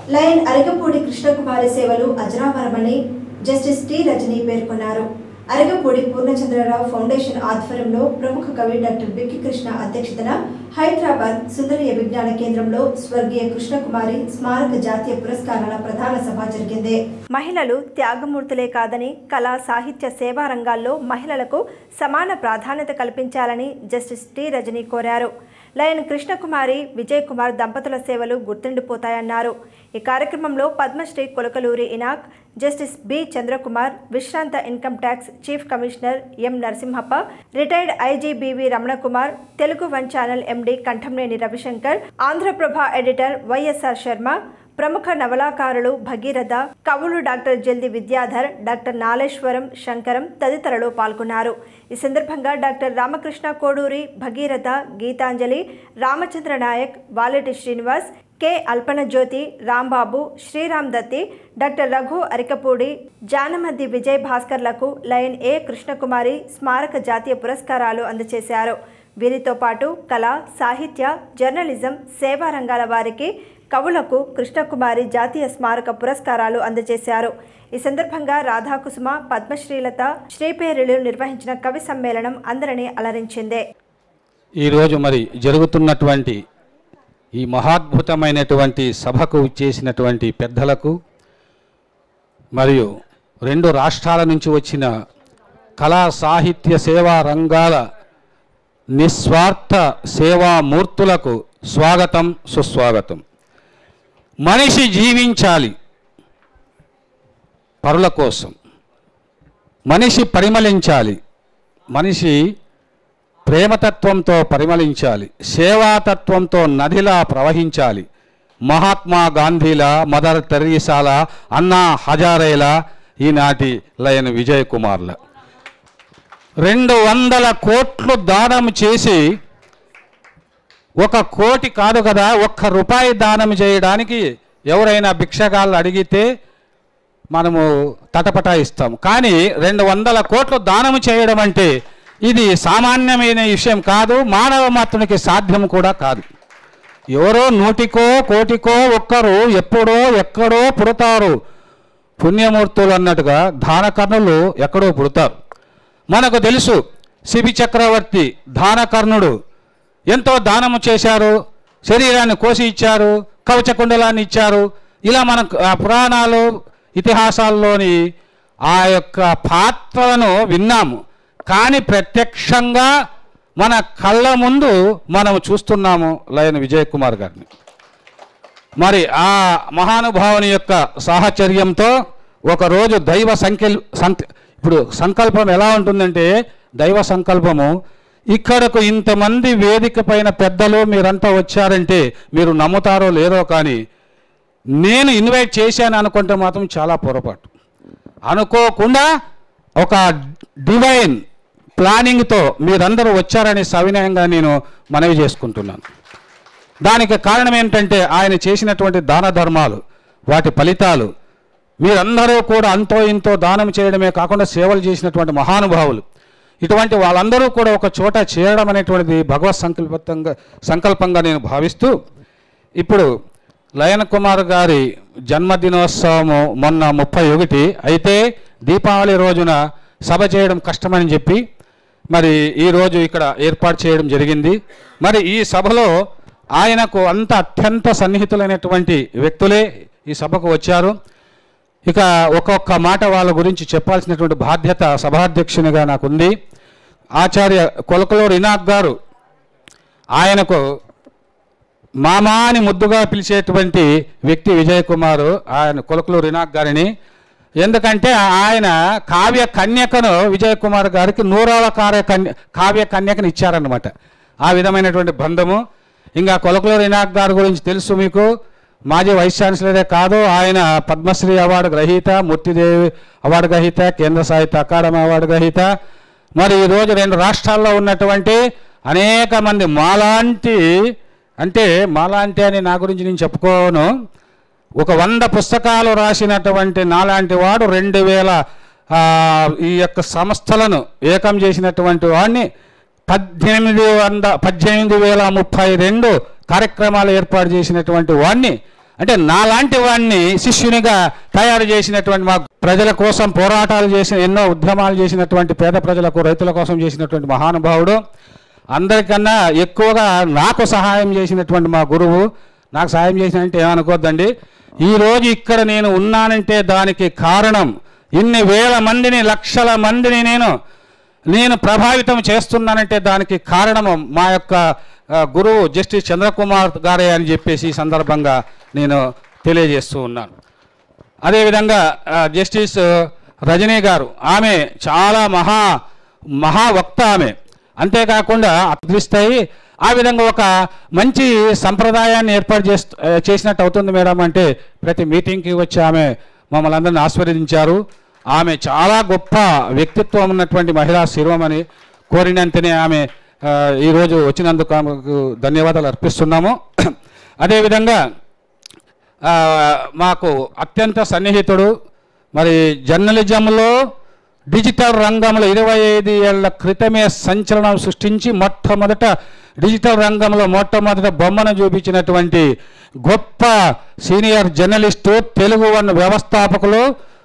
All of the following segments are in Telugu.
లయన్ అరగపూడి కృష్ణకుమారి సేవలు అజరామరమని జస్టిస్ టి రజని పేర్కొన్నారు అరగపూడి పూర్ణచంద్రరావు ఫౌండేషన్ ఆధ్వర్యంలో ప్రముఖ కవి డాక్టర్ బిక్కి కృష్ణ అధ్యక్షతన హైదరాబాద్ సుందరీయ విజ్ఞాన కేంద్రంలో స్వర్గీయ కృష్ణకుమారి స్మారక జాతీయ పురస్కారాల ప్రధాన సభ జరిగింది మహిళలు త్యాగమూర్తులే కాదని కళా సాహిత్య సేవా రంగాల్లో మహిళలకు సమాన ప్రాధాన్యత కల్పించాలని జస్టిస్ టి రజని కోరారు లయన్ కృష్ణకుమారి విజయ్ కుమార్ దంపతుల సేవలు గుర్తుండిపోతాయన్నారు ఈ కార్యక్రమంలో పద్మశ్రీ కొలకలూరి ఇనాక్ జస్టిస్ బి చంద్రకుమార్ విశ్రాంత income tax chief commissioner M Narasimhappa retired IGBV Ramanakumar Telugu one channel MD Kantamneni Ravishankar Andhra Prabha editor YSR Sharma ప్రముఖ నవలాకారులు భగీరథ కవులు డాక్టర్ జల్ది విద్యాధర్ డాక్టర్ నాలేశ్వరం శంకరం తదితరులు పాల్గొన్నారు ఈ సందర్భంగా doctor Ramakrishna Koduri Bhagiratha Geetanjali Ramachandra Nayak Valeti Srinivas K Alpana Jyothi Rambabu Sriram Datti doctor Raghu Arikapudi Janamaddi Vijay భాస్కర్లకు లయన్ ఏ కృష్ణకుమారి స్మారక జాతీయ పురస్కారాలు అందజేశారు వీరితో పాటు కళ సాహిత్య జర్నలిజం సేవా రంగాల వారికి కవులకు కృష్ణకుమారి జాతీయ స్మారక పురస్కారాలు అందజేశారు ఈ సందర్భంగా రాధాకుసుమ పద్మశ్రీలత శ్రీపేరులు నిర్వహించిన కవి సమ్మేళనం అందరినీ అలరించింది ఈరోజు మరి జరుగుతున్నటువంటి ఈ మహాద్భుతమైనటువంటి సభకు చేసినటువంటి పెద్దలకు మరియు రెండు రాష్ట్రాల నుంచి వచ్చిన కళా సాహిత్య సేవా రంగాల నిస్వార్థ సేవామూర్తులకు స్వాగతం సుస్వాగతం మనిషి జీవించాలి పరుల కోసం మనిషి పరిమళించాలి మనిషి ప్రేమతత్వంతో పరిమళించాలి సేవాతత్వంతో నదిలా ప్రవహించాలి మహాత్మా గాంధీలా మదర్ తెరీసాల అన్నా హజారేలా ఈనాటి లయన్ విజయ్ కుమార్ల రెండు వందల కోట్లు దానం చేసి ఒక కోటి కాదు కదా ఒక్క రూపాయి దానం చేయడానికి ఎవరైనా భిక్షగాళ్ళు అడిగితే మనము తటపటాయిస్తాం కానీ రెండు వందల కోట్లు దానం చేయడం అంటే ఇది సామాన్యమైన విషయం కాదు మానవ మాత్రునికి సాధ్యం కూడా కాదు ఎవరో నూటికో కోటికో ఒక్కరు ఎప్పుడో ఎక్కడో పుడతారు పుణ్యమూర్తులు అన్నట్టుగా దానకర్ణులు ఎక్కడో పుడతారు మనకు తెలుసు శిబి చక్రవర్తి దానకర్ణుడు ఎంతో దానము చేశారు శరీరాన్ని కోసి ఇచ్చారు కవచకుండలాన్ని ఇచ్చారు ఇలా మన ఆ పురాణాలు ఇతిహాసాల్లోని ఆ యొక్క పాత్రలను విన్నాము కానీ ప్రత్యక్షంగా మన కళ్ళ ముందు మనం చూస్తున్నాము లయన్ విజయ్ కుమార్ గారిని మరి ఆ మహానుభావుని యొక్క సాహచర్యంతో ఒకరోజు దైవ సంకల్ సంక ఇప్పుడు సంకల్పం ఎలా ఉంటుందంటే దైవ సంకల్పము ఇక్కడకు ఇంతమంది వేదిక పైన పెద్దలు మీరంతా వచ్చారంటే మీరు నమ్ముతారో లేదో కానీ నేను ఇన్వైట్ చేశాను అనుకుంటే మాత్రం చాలా పొరపాటు అనుకోకుండా ఒక డివైన్ ప్లానింగ్తో మీరందరూ వచ్చారని సవినయంగా నేను మనవి చేసుకుంటున్నాను దానికి కారణం ఏంటంటే ఆయన చేసినటువంటి దాన ధర్మాలు వాటి ఫలితాలు మీరందరూ కూడా అంతో ఇంతో దానం చేయడమే కాకుండా సేవలు చేసినటువంటి మహానుభావులు ఇటువంటి వాళ్ళందరూ కూడా ఒక చోట చేరడం అనేటువంటిది భగవత్ సంకల్పంగా సంకల్పంగా నేను భావిస్తూ ఇప్పుడు లయన్ కుమార్ గారి జన్మదినోత్సవము మొన్న ముప్పై ఒకటి అయితే దీపావళి రోజున సభ చేయడం కష్టమని చెప్పి మరి ఈరోజు ఇక్కడ ఏర్పాటు చేయడం జరిగింది మరి ఈ సభలో ఆయనకు అంత అత్యంత సన్నిహితులైనటువంటి వ్యక్తులే ఈ సభకు వచ్చారు ఇక ఒక్కొక్క మాట వాళ్ళ గురించి చెప్పాల్సినటువంటి బాధ్యత సభాధ్యక్షునిగా నాకుంది ఆచార్య కొలకలూరు ఇనాక్ గారు ఆయనకు మామా అని ముద్దుగా పిలిచేటువంటి వ్యక్తి విజయ్ కుమార్ ఆయన కొలకలూరు ఇనాక్ గారిని ఎందుకంటే ఆయన కావ్య కన్యకను విజయ్ కుమార్ గారికి నూరవ కార్య కన్య కావ్య కన్యకను ఇచ్చారన్నమాట ఆ విధమైనటువంటి బంధము ఇంకా కొలకలూరు ఇనాక్ గారి గురించి తెలుసు మీకు మాజీ వైస్ ఛాన్సలరే కాదు ఆయన పద్మశ్రీ అవార్డు గ్రహీత మూర్తిదేవి అవార్డు గ్రహీత కేంద్ర సాహిత్య అకాడమీ అవార్డు గ్రహీత మరి ఈరోజు రెండు రాష్ట్రాల్లో ఉన్నటువంటి అనేక మంది మాలాంటి అంటే మాలాంటి అని నా గురించి నేను చెప్పుకోను ఒక వంద పుస్తకాలు రాసినటువంటి నాలాంటి వాడు రెండు వేల ఆ, ఈ యొక్క సంస్థలను ఏకం చేసినటువంటి వాడిని పద్దెనిమిది వంద పద్దెనిమిది వేల ముప్పై రెండు కార్యక్రమాలు ఏర్పాటు చేసినటువంటి వాడిని అంటే నాలాంటి వాడిని శిష్యునిగా తయారు చేసినటువంటి మా ప్రజల కోసం పోరాటాలు చేసిన ఎన్నో ఉద్యమాలు చేసినటువంటి పేద ప్రజలకు రైతుల కోసం చేసినటువంటి మహానుభావుడు అందరికన్నా ఎక్కువగా నాకు సహాయం చేసినటువంటి మా గురువు నాకు సహాయం చేసినంటే ఏమనుకోద్దండి ఈరోజు ఇక్కడ నేను ఉన్నానంటే దానికి కారణం ఇన్ని వేల మందిని లక్షల మందిని నేను నేను ప్రభావితం చేస్తున్నానంటే దానికి కారణము మా యొక్క ఆ, గురువు జస్టిస్ చంద్రకుమార్ గారే అని చెప్పేసి ఈ సందర్భంగా నేను తెలియజేస్తూ ఉన్నాను అదేవిధంగా ఆ, జస్టిస్ రజనీ గారు ఆమె చాలా మహా మహావక్త ఆమె అంతేకాకుండా అదృస్తాయి ఆ విధంగా ఒక మంచి సంప్రదాయాన్ని ఏర్పాటు చేస్తూ చేసినట్టు అవుతుంది మేడం అంటే ప్రతి మీటింగ్కి వచ్చి ఆమె మమ్మల్ని అందరిని ఆస్వాదించారు ఆమె చాలా గొప్ప వ్యక్తిత్వం ఉన్నటువంటి మహిళా శిరోమణి కోరినంతనే ఆమె ఆ, ఈరోజు వచ్చినందుకు ఆమెకు ధన్యవాదాలు అర్పిస్తున్నాము అదేవిధంగా ఆ, మాకు అత్యంత సన్నిహితుడు మరి జర్నలిజంలో డిజిటల్ రంగంలో ఇరవై ఐదు ఏళ్ల క్రితమే సంచలనం సృష్టించి మొట్టమొదట డిజిటల్ రంగంలో మొట్టమొదట బొమ్మను చూపించినటువంటి గొప్ప సీనియర్ జర్నలిస్టు తెలుగు వన్ వ్యవస్థాపకులు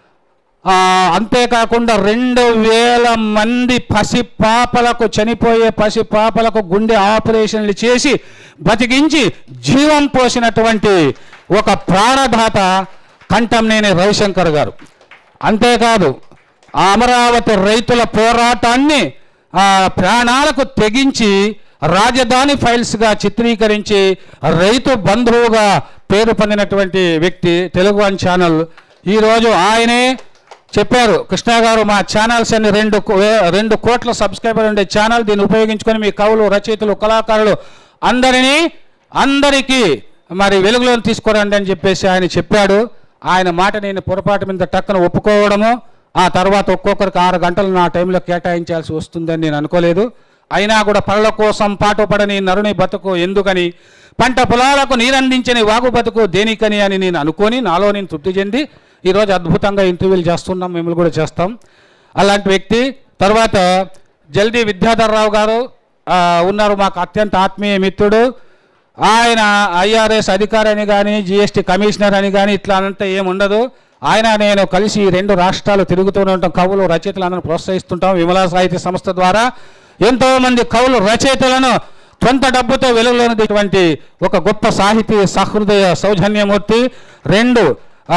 ఆ, అంతేకాకుండా రెండు వేల మంది పసి పాపలకు చనిపోయే పసి పాపలకు గుండె ఆపరేషన్లు చేసి బతికించి జీవం పోసినటువంటి ఒక ప్రాణదాత కంఠంనేని రవిశంకర్ గారు అంతేకాదు ఆ అమరావతి రైతుల పోరాటాన్ని ఆ ప్రాణాలకు తెగించి రాజధాని ఫైల్స్గా చిత్రీకరించి రైతు బంధువుగా పేరు పొందినటువంటి వ్యక్తి తెలుగు వన్ ఛానల్ ఈరోజు ఆయనే చెప్పారు కృష్ణ గారు మా ఛానల్స్ అన్ని రెండు కో- రెండు కోట్ల సబ్స్క్రైబర్ ఉండే ఛానల్ దీన్ని ఉపయోగించుకొని మీ కవులు రచయితలు కళాకారులు అందరినీ అందరికీ మరి వెలుగులో తీసుకురండి అని చెప్పేసి ఆయన చెప్పాడు ఆయన మాట నేను పొరపాటు మీద టక్కన ఒప్పుకోవడము ఆ తర్వాత ఒక్కొక్కరికి ఆరు గంటలు నా టైంలో కేటాయించాల్సి వస్తుందని నేను అనుకోలేదు అయినా కూడా పనుల కోసం పాటుపడని నరుని బతుకు ఎందుకని పంట పొలాలకు నీరందించని వాగు బతుకు దేనికని అని నేను అనుకొని నాలో నేను తృప్తి చెంది ఈరోజు అద్భుతంగా ఇంటర్వ్యూలు చేస్తున్నాం మిమ్మల్ని కూడా చేస్తాం అలాంటి వ్యక్తి తర్వాత జల్దీ విద్యాధర్రావు గారు ఆ, ఉన్నారు మాకు అత్యంత ఆత్మీయ మిత్రుడు ఆయన ఐఆర్ఎస్ అధికారి అని కానీ జిఎస్టీ కమిషనర్ అని కానీ ఇట్లా అంతా ఏముండదు ఆయన నేను కలిసి ఈ రెండు రాష్ట్రాలు తిరుగుతూనే ఉంటాం కవులు రచయితలు అందరూ ప్రోత్సహిస్తుంటాం విమలా సాహిత్య సంస్థ ద్వారా ఎంతో మంది కవులు రచయితలను సొంత డబ్బుతో వెలుగులోనిటువంటి ఒక గొప్ప సాహితీ సహృదయ సౌజన్యమూర్తి రెండు ఆ,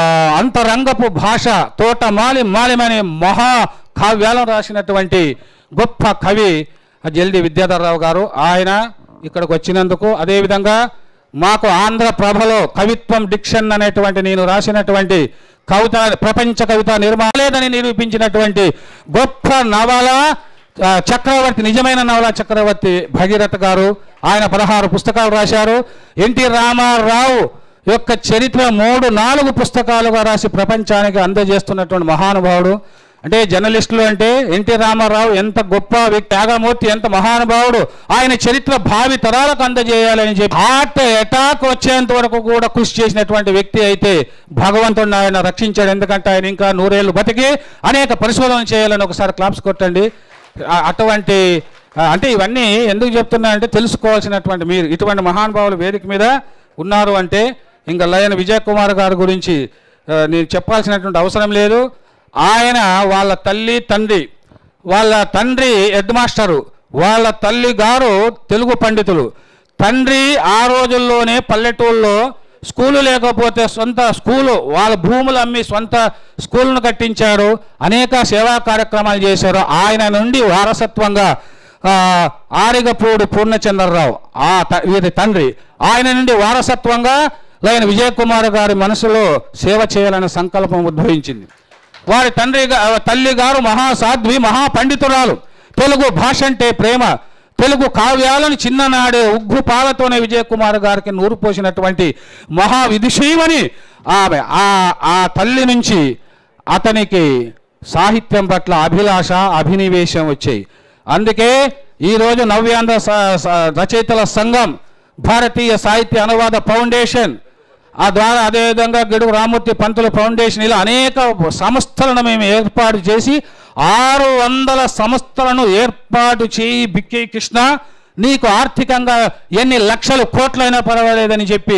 అంతరంగపు భాష తోట మాలి మాలిమనే మహా కావ్యాలను రాసినటువంటి గొప్ప కవి జల్ది విద్యాధరరావు గారు ఆయన ఇక్కడికి వచ్చినందుకు అదేవిధంగా మాకు ఆంధ్రప్రభలో కవిత్వం డిక్షన్ అనేటువంటి నేను రాసినటువంటి కవిత ప్రపంచ కవిత నిర్మాలేదని నిరూపించినటువంటి గొప్ప నవల ఆ, చక్రవర్తి నిజమైన నవల చక్రవర్తి భగీరథ గారు ఆయన పదహారు పుస్తకాలు రాశారు ఎన్టీ రామారావు యొక్క చరిత్ర మూడు నాలుగు పుస్తకాలుగా రాసి ప్రపంచానికి అందజేస్తున్నటువంటి మహానుభావుడు అంటే జర్నలిస్టులు అంటే ఎన్టీ రామారావు ఎంత గొప్ప వ్యక్తి త్యాగమూర్తి ఎంత మహానుభావుడు ఆయన చరిత్ర భావి తరాలకు అందజేయాలని చెప్పి హార్ట్ అటాక్ వచ్చేంత వరకు కూడా కృషి చేసినటువంటి వ్యక్తి అయితే భగవంతుడిని ఆయన రక్షించాడు ఎందుకంటే ఆయన ఇంకా నూరేళ్లు బతికి అనేక పరిశోధనలు చేయాలని ఒకసారి క్లాప్స్ కొట్టండి ఆ- అటువంటి ఆ, అంటే ఇవన్నీ ఎందుకు చెప్తున్నా అంటే తెలుసుకోవాల్సినటువంటి మీరు ఇటువంటి మహానుభావులు వేదిక మీద ఉన్నారు అంటే ఇంకా లయన్ విజయ్ కుమార్ గారి గురించి ఆ, నేను చెప్పాల్సినటువంటి అవసరం లేదు ఆయన వాళ్ళ తల్లి తండ్రి వాళ్ళ తండ్రి హెడ్ మాస్టరు వాళ్ళ తల్లి గారు తెలుగు పండితులు తండ్రి ఆ రోజుల్లోనే పల్లెటూళ్ళలో స్కూలు లేకపోతే సొంత స్కూలు వాళ్ళ భూములు అమ్మి సొంత స్కూల్ను కట్టించారు అనేక సేవా కార్యక్రమాలు చేశారు ఆయన నుండి వారసత్వంగా ఆ, ఆరిగపూడి పూర్ణచంద్రరావు ఆ త- వీరి తండ్రి ఆయన నుండి వారసత్వంగా లైన విజయ్ కుమార్ గారి మనసులో సేవ చేయాలనే సంకల్పం ఉద్భవించింది వారి తండ్రి గా- తల్లి గారు మహాసాధ్వి మహాపండితురాలు తెలుగు భాష అంటే ప్రేమ తెలుగు కావ్యాలను చిన్ననాడే ఉగ్గు పాలతోనే విజయకుమార్ గారికి నూరు పోసినటువంటి మహా విదుషీమని ఆమె ఆ ఆ తల్లి నుంచి అతనికి సాహిత్యం పట్ల అభిలాష అభినివేశం వచ్చాయి అందుకే ఈరోజు నవ్యాంధ్ర స- స- రచయితల సంఘం భారతీయ సాహిత్య అనువాద ఫౌండేషన్ ఆ ద్వారా అదేవిధంగా గిడుగు రామూర్తి పంతుల ఫౌండేషన్ ఇలా అనేక సంస్థలను మేము ఏర్పాటు చేసి ఆరు వందల సంస్థలను ఏర్పాటు చేయి బిక్కి కృష్ణ నీకు ఆర్థికంగా ఎన్ని లక్షలు కోట్లైనా పర్వాలేదని చెప్పి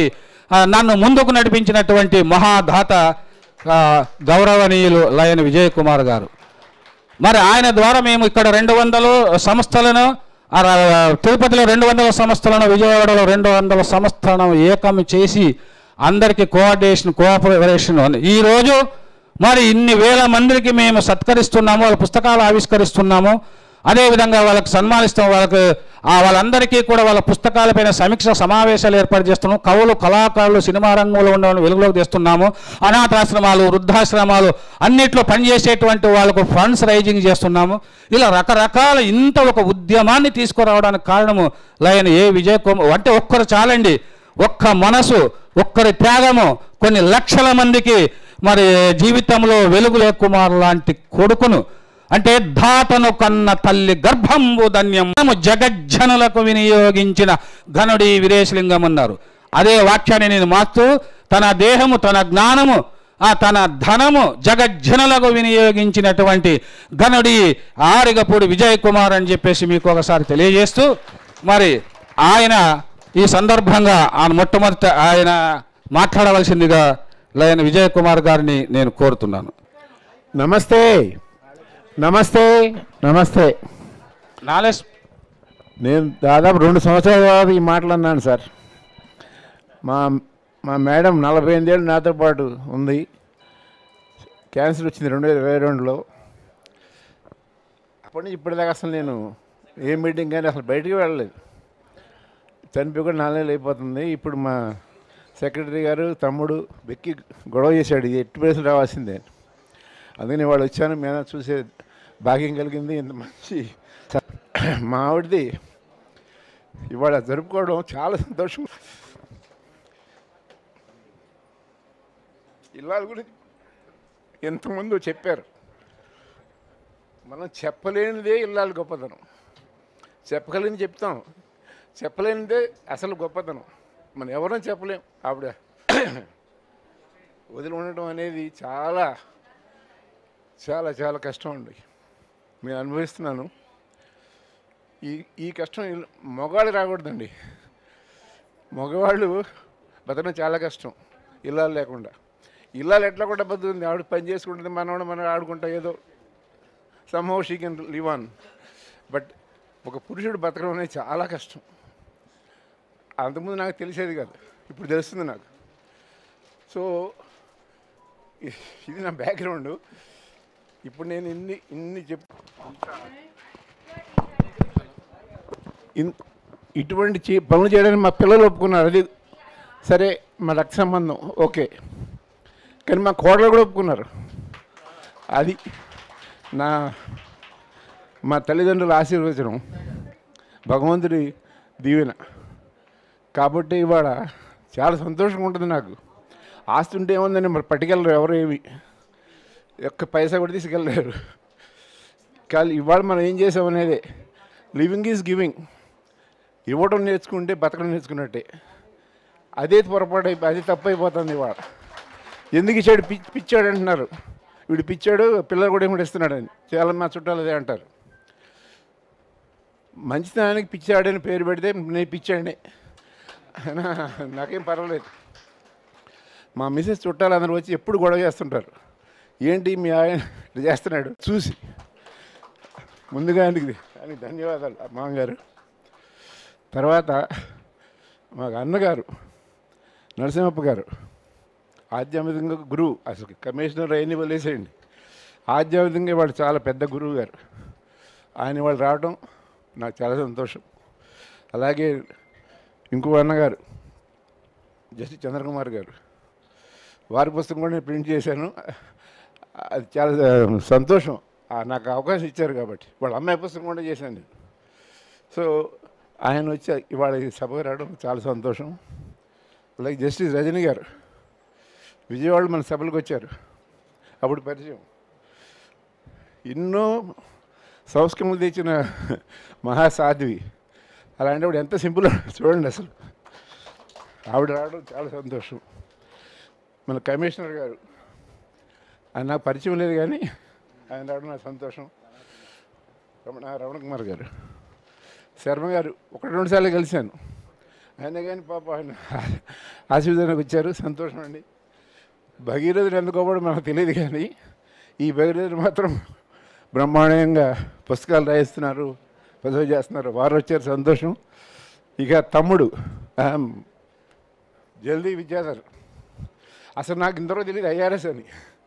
ఆ, నన్ను ముందుకు నడిపించినటువంటి మహాదాత ఆ, గౌరవనీయులు లయన్ విజయ్ కుమార్ గారు మరి ఆయన ద్వారా మేము ఇక్కడ రెండు వందలు సంస్థలను ఆ, ర- తిరుపతిలో రెండు వందల సంస్థలను విజయవాడలో రెండు వందల సంస్థలను ఏకం చేసి అందరికీ కోఆర్డినేషన్ కోఆపరేషన్ ఉంది ఈరోజు మరి ఇన్ని వేల మందికి మేము సత్కరిస్తున్నాము వాళ్ళ పుస్తకాలు ఆవిష్కరిస్తున్నాము అదేవిధంగా వాళ్ళకి సన్మానిస్తాం వాళ్ళకి ఆ వాళ్ళందరికీ కూడా వాళ్ళ పుస్తకాలపైన సమీక్ష సమావేశాలు ఏర్పాటు చేస్తున్నాం కవులు కళాకారులు సినిమా రంగంలో ఉన్న వాళ్ళని వెలుగులోకి తెస్తున్నాము అనాథాశ్రమాలు వృద్ధాశ్రమాలు అన్నిట్లో పనిచేసేటువంటి వాళ్ళకు ఫండ్స్ రైజింగ్ చేస్తున్నాము ఇలా రకరకాల ఇంత ఒక ఉద్యమాన్ని తీసుకురావడానికి కారణము లయన్ ఏ విజయ్ కుమార్ అంటే ఒక్కరు చాలండి ఒక్క మనసు ఒక్కరి త్యాగము కొన్ని లక్షల మందికి మరి జీవితంలో వెలుగులే కుమార్ లాంటి కొడుకును అంటే ధాతను కన్న తల్లి గర్భంబు ధన్యము జగజ్జనులకు వినియోగించిన ఘనుడి వీరేశలింగం అన్నారు అదే వాక్యాన్ని నేను మార్చు తన దేహము తన జ్ఞానము ఆ తన ధనము జగజ్జనులకు వినియోగించినటువంటి ఘనుడి ఆరిగపూడి విజయ్ కుమార్ అని చెప్పేసి మీకు ఒకసారి తెలియజేస్తూ మరి ఆయన ఈ సందర్భంగా ఆయన మొట్టమొదట ఆయన మాట్లాడవలసిందిగా లయన్ విజయ్ కుమార్ గారిని నేను కోరుతున్నాను నమస్తే నమస్తే నమస్తే నాలెస్ నేను దాదాపు రెండు సంవత్సరాల తర్వాత ఈ మాటలు అన్నాను సార్ మా మా మేడం నలభై ఎనిమిదేళ్ళు నాతో పాటు ఉంది క్యాన్సర్ వచ్చింది రెండు వేల ఇరవై రెండులో అప్పటి నుంచి ఇప్పటిదాకా అసలు నేను ఏ మీటింగ్ కానీ అసలు బయటికి వెళ్ళలేదు చనిపోయి కూడా నాలుగు నెలలు అయిపోతుంది ఇప్పుడు మా సెక్రటరీ గారు తమ్ముడు వెక్కి గొడవ చేశాడు ఇది ఎట్టి ప్లేసులు రావాల్సిందే అని. అందుకని వాళ్ళు వచ్చాను మేము చూసే భాగ్యం కలిగింది ఇంత మంచి మా ఆవిడది ఇవాళ జరుపుకోవడం చాలా సంతోషం ఇల్లాల గురించి ఎంతమంది చెప్పారు మనం చెప్పలేనిదే ఇల్లాలు గొప్పతనం చెప్పగలిగింది చెప్తాం చెప్పలేనిదే అసలు గొప్పతనం మనం ఎవరూ చెప్పలేం ఆవిడ వదిలి ఉండటం అనేది చాలా చాలా చాలా కష్టం అండి నేను అనుభవిస్తున్నాను ఈ ఈ కష్టం ఇల్- మగవాళ్ళు రాకూడదండి మగవాళ్ళు బతకడం చాలా కష్టం ఇల్లాలు లేకుండా ఇల్లాలు ఎట్లా కూడా బతుకుతుంది ఆవిడ పని చేసుకుంటుంది మనవాడు మనం ఆడుకుంటా ఏదో somehow she can live on but ఒక పురుషుడు బతకడం అనేది చాలా కష్టం అంతకుముందు నాకు తెలిసేది కాదు ఇప్పుడు తెలుస్తుంది నాకు సో ఇ- ఇది నా బ్యాక్గ్రౌండ్ ఇప్పుడు నేను ఇన్ని ఇన్ని చెప్ ఇన్- ఇటువంటి చే- పనులు చేయడానికి మా పిల్లలు ఒప్పుకున్నారు అది సరే మా రక్త సంబంధం ఓకే కానీ మా కోడలు కూడా ఒప్పుకున్నారు అది నా మా తల్లిదండ్రుల ఆశీర్వచనం భగవంతుడి దీవెన కాబట్టి ఇవాళ చాలా సంతోషంగా ఉంటుంది నాకు ఆస్తి ఉంటే ఏముందని మరి పట్టుకెళ్ళరు ఎవరు ఏమి ఒక్క పైసా కూడా తీసుకెళ్ళలేరు కానీ ఇవాళ మనం ఏం చేసాం అనేది లివింగ్ ఈజ్ గివింగ్ ఇవ్వడం నేర్చుకుంటే బతకడం నేర్చుకున్నట్టే అదే పొరపాటు అయిపో అదే తప్పు అయిపోతుంది ఇవాళ ఎందుకు ఇచ్చాడు పిచ్ పిచ్చాడు అంటున్నారు వీడు పిచ్చాడు పిల్లలు కూడా ఏమిటి ఇస్తున్నాడని చాలా మా చుట్టాలు అదే అంటారు మంచితనానికి పిచ్చాడని పేరు పెడితే నేను పిచ్చాడే అయినా నాకేం పర్వాలేదు మా మిసెస్ చుట్టాలు అందరూ వచ్చి ఎప్పుడు గొడవ చేస్తుంటారు ఏంటి మీ ఆయన ఇట్లా చేస్తున్నాడు చూసి ముందుగా ఆయనకి ఆయనకి ధన్యవాదాలు ఆ మామగారు తర్వాత మాకు అన్నగారు నరసింహప్ప గారు ఆధ్యాత్మికంగా గురువు అసలు కమిషనర్ అయిన వదిలేసేయండి ఆధ్యాత్మికంగా వాళ్ళు చాలా పెద్ద గురువు గారు ఆయన వాళ్ళు రావడం నాకు చాలా సంతోషం అలాగే ఇంకో అన్నగారు జస్టిస్ చంద్రకుమార్ గారు వారి పుస్తకం కూడా నేను ప్రింట్ చేశాను అది చాలా సంతోషం ఆ, నాకు అవకాశం ఇచ్చారు కాబట్టి వాళ్ళ అమ్మాయి పుస్తకం కూడా చేశాను నేను సో ఆయన వచ్చి ఇవాళ ఈ సభకు రావడం చాలా సంతోషం అలాగే జస్టిస్ రజనీ గారు విజయవాడ మన సభలకు వచ్చారు అప్పుడు పరిచయం ఎన్నో సంస్కృతులు తెచ్చిన మహాసాధ్వి అలాంటప్పుడు ఎంత సింపుల్ చూడండి అసలు ఆవిడ రావడం చాలా సంతోషం మన కమిషనర్ గారు ఆయన నాకు పరిచయం లేదు కానీ ఆయన రావడం నాకు సంతోషం రమణ రమణ కుమార్ గారు శర్మ గారు ఒకటి రెండు సార్లు కలిశాను ఆయన కానీ పాప ఆయన ఆశీర్వాదానికి వచ్చారు సంతోషం అండి భగీరథుడు ఎందుకోవడం మనకు తెలియదు కానీ ఈ భగీరథుడు మాత్రం బ్రహ్మాండంగా పుస్తకాలు రాయిస్తున్నారు పదవి చేస్తున్నారు వారు వచ్చారు సంతోషం ఇక తమ్ముడు ఆమ్, జల్దీ విద్యాధర్ అసలు నాకు ఇంతలో తెలియదు ఐఆర్ఎస్ అని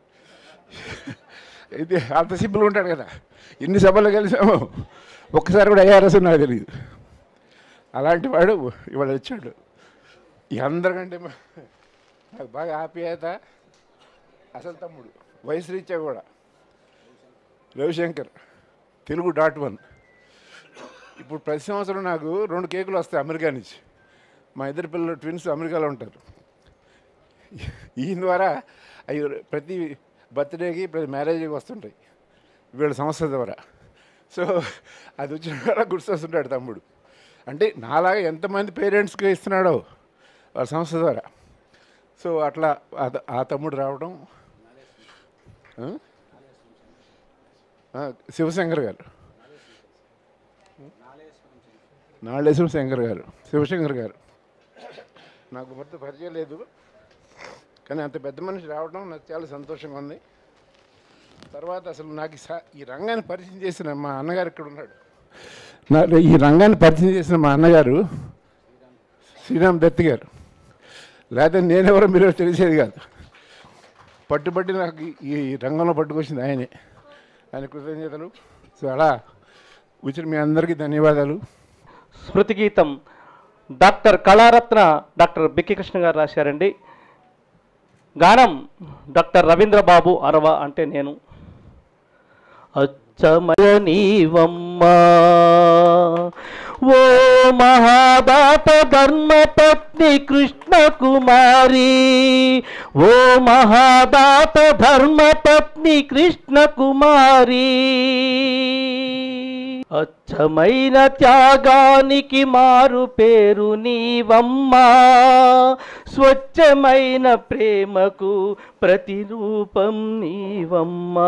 అయితే అంత సింపుల్ ఉంటాడు కదా ఎన్ని సభలు కలిసామో ఒక్కసారి కూడా ఐఆర్ఎస్ అని నాకు తెలియదు అలాంటి వాడు ఇవాళ వచ్చాడు ఇక అందరికంటే మ- నాకు బాగా ఆప్యాయత అసలు తమ్ముడు వయసు రీత్యా కూడా రవిశంకర్ తెలుగు డాట్ వన్ ఇప్పుడు ప్రతి సంవత్సరం నాకు రెండు కేకులు వస్తాయి అమెరికా నుంచి మా ఇద్దరు పిల్లలు ట్విన్స్ అమెరికాలో ఉంటారు ఈయన ద్వారా అవి ప్రతి బర్త్డేకి ప్రతి మ్యారేజ్కి వస్తుంటాయి వీళ్ళ సంస్థ ద్వారా సో అది వచ్చిన కూడా గుర్తొస్తుంటాడు తమ్ముడు అంటే నాలాగా ఎంతమంది పేరెంట్స్కి ఇస్తున్నాడో వాళ్ళ సంస్థ ద్వారా సో అట్లా ఆ- ఆ తమ్ముడు రావడం ఆ? ఆ, శివశంకర్ గారు నాళేశ్వర శంకర్ గారు శివశంకర్ గారు నాకు మొత్తం పరిచయం లేదు కానీ అంత పెద్ద మనిషి రావడం నాకు చాలా సంతోషంగా ఉంది తర్వాత అసలు నాకు ఈ సా- ఈ రంగాన్ని పరిచయం చేసిన మా అన్నగారు ఇక్కడ ఉన్నాడు నా ఈ రంగాన్ని పరిచయం చేసిన మా అన్నగారు శ్రీరామ్ దత్తి గారు లేకపోతే నేనెవరో మీరు తెలిసేది కాదు పట్టుబట్టి నాకు ఈ- ఈ రంగంలో పట్టుకొచ్చింది ఆయనే ఆయన కృతజ్ఞతలు సో అలా వచ్చిన మీ అందరికీ ధన్యవాదాలు స్మృతి గీతం డాక్టర్ కళారత్న డాక్టర్ బిక్కి కృష్ణ గారు రాశారండి గానం డాక్టర్ రవీంద్ర బాబు అరవ అంటే నేను అచ్చమయ నీవమ్మా ఓ మహాదాత ధర్మపత్ని కృష్ణ కుమారి ఓ మహాదాత ధర్మపత్ని కృష్ణ కుమారి అచ్చమైన త్యాగానికి మారు పేరు నీవమ్మా స్వచ్ఛమైన ప్రేమకు ప్రతిరూపం నీవమ్మా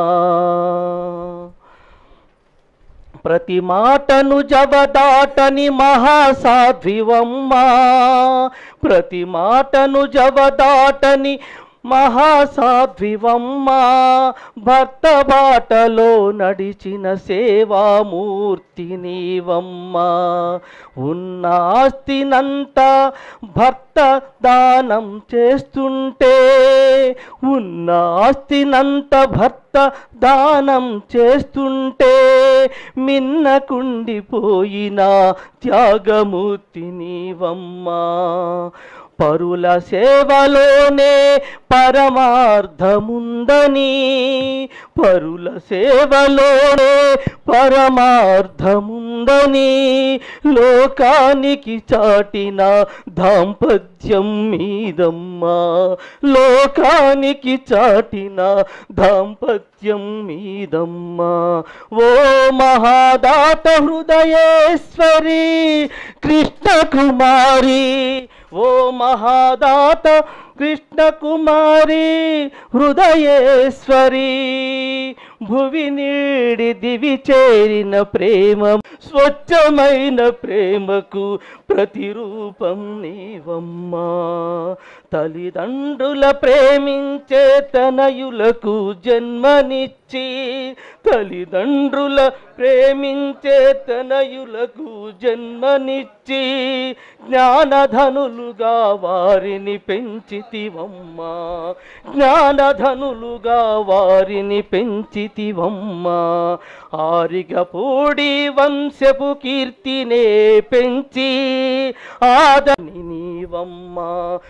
ప్రతి మాటను జవదాటని మహాసాధ్వివమ్మా ప్రతి మాటను జవదాటని మహాసాధ్వివమ్మా భర్త బాటలో నడిచిన సేవామూర్తి నీవమ్మా ఉన్న ఆస్తినంతా భర్త దానం చేస్తుంటే ఉన్న ఆస్తినంత భర్త దానం చేస్తుంటే మిన్నకుండిపోయిన త్యాగమూర్తి నీవమ్మా పరుల సేవలోనే పరమార్థముందని పరుల సేవలోనే పరమార్థముందని లోకానికి చాటిన దాంపత్యం మీదమ్మా లోకానికి చాటిన దాంపత్యం మీదమ్మా ఓ మహాదాత హృదయేశ్వరి కృష్ణ కుమారి ఓ మహాదాత కృష్ణ కుమారి హృదయేశ్వరి భువి నీడి దివి చేరిన ప్రేమ స్వచ్ఛమైన ప్రేమకు ప్రతిరూపం నీవమ్మా తల్లిదండ్రుల ప్రేమించే తనయులకు జన్మనిచ్చి తల్లిదండ్రుల ప్రేమించే తనయులకు జన్మనిచ్చి జ్ఞానధనులుగా వారిని పెంచితివమ్మా జ్ఞానధనులుగా వారిని పెంచితివమ్మా ఆరిగపూడి వంశపు కీర్తినే పెంచి ఆదని నీవమ్మా